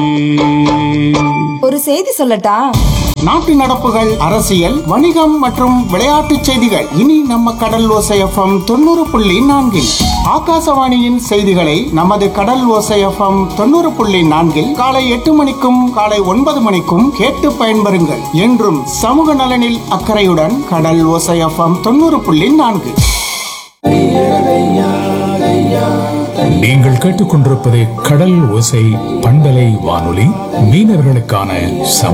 ஒரு செய்தி சொல்லட்டா நாட்டு நடப்புகள் அரசியல் வணிகம் மற்றும் விளையாட்டுச் செய்திகள் இனி நம்ம கடல் ஓசை எஃப்எம் தொண்ணூறு புள்ளி நான்கில் ஆகாசவாணியின் செய்திகளை நமது கடல் ஓசை எஃப்எம் தொண்ணூறு புள்ளி நான்கில் காலை எட்டு மணிக்கும் காலை ஒன்பது மணிக்கும் கேட்டு பயன்பெறுங்கள் என்றும் சமூக நலனில் அக்கறையுடன் கடல் ஓசை எஃப்எம் தொண்ணூறு புள்ளி நான்கு நீங்கள் கேட்டுக்கொண்டிருப்பது கடல் ஓசை பண்பலை வானொலி மீனவர்களுக்கான சம